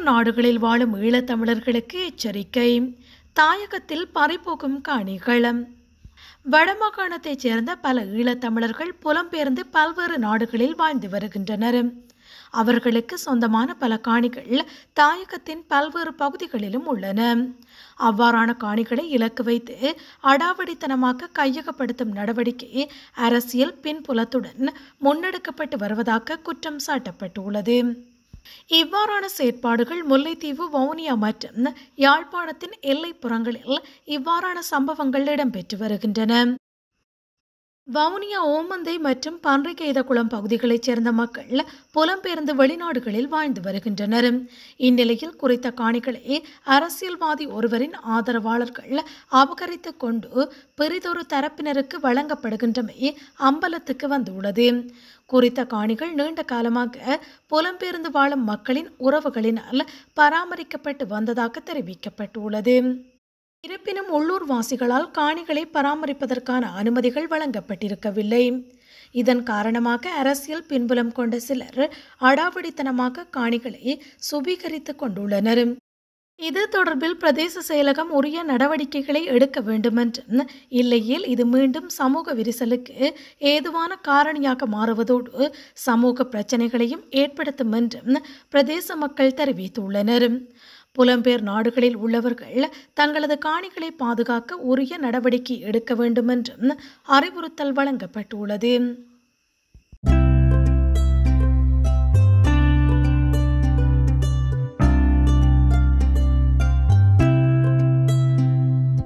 நாடுகளில் வாழும் ஈழத்தமிழர்களுக்கு எச்சரிக்கை தாயகத்தில் பறிபோகும் காணிகள் வடமாகாணத்தைச் சேர்ந்த பல ஈழத்தமிழர்கள் புலம்பெயர்ந்து பல்வேறு நாடுகளில் வாழ்ந்து வருகின்றனர் அவர்களுக்கு சொந்தமான பல காணிகள் தாயகத்தின் பல்வேறு பகுதிகளிலும் உள்ளன அவ்வாறான காணிகளை இலக்கு வைத்து அடாவடித்தனமாக கையகப்படுத்தும் நடவடிக்கை அரசியல் பின்புலத்துடன் முன்னெடுக்கப்பட்டு வருவதாக குற்றம் சாட்டப்பட்டுள்ளது இவ்வாறான செயற்பாடுகள் முல்லைத்தீவு வவுனியா மற்றும் யாழ்ப்பாணத்தின் எல்லைப்புறங்களில் இவ்வாறான சம்பவங்கள் இடம்பெற்று வருகின்றன வவுனியா ஓமந்தை மற்றும் பன்றிகெய்தகுளம் பகுதிகளைச் சேர்ந்த மக்கள் புலம்பெயர்ந்து வெளிநாடுகளில் வாழ்ந்து வருகின்றனர் இந்நிலையில் குறித்த காணிகளை அரசியல்வாதி ஒருவரின் ஆதரவாளர்கள் அபகரித்து கொண்டு பெரிதொரு தரப்பினருக்கு வழங்கப்படுகின்றமை அம்பலத்துக்கு வந்துள்ளது குறித்த காணிகள் நீண்ட காலமாக புலம்பெயர்ந்து வாழும் மக்களின் உறவுகளினால் பராமரிக்கப்பட்டு வந்ததாக தெரிவிக்கப்பட்டுள்ளது இருப்பினும் உள்ளூர் வாசிகளால் காணிகளை பராமரிப்பதற்கான அனுமதிகள் வழங்கப்பட்டிருக்கவில்லை இதன் காரணமாக அரசியல் பின்புலம் கொண்ட சிலர் அடாவடித்தனமாக காணிகளை சுபீகரித்துக் கொண்டுள்ளனர் இது தொடர்பில் பிரதேச செயலகம் உரிய நடவடிக்கைகளை எடுக்க வேண்டுமென்றும் இல்லையேல் இது மீண்டும் சமூக விரிசலுக்கு ஏதுவான காரணியாக மாறுவதோடு சமூக பிரச்சனைகளையும் ஏற்படுத்தும் என்றும் பிரதேச மக்கள் தெரிவித்துள்ளனர் புலம்பெயர் நாடுகளில் உள்ளவர்கள் தங்களது காணிகளை பாதுகாக்க உரிய நடவடிக்கை எடுக்க வேண்டும் என்றும் அறிவுறுத்தல் வழங்கப்பட்டுள்ளது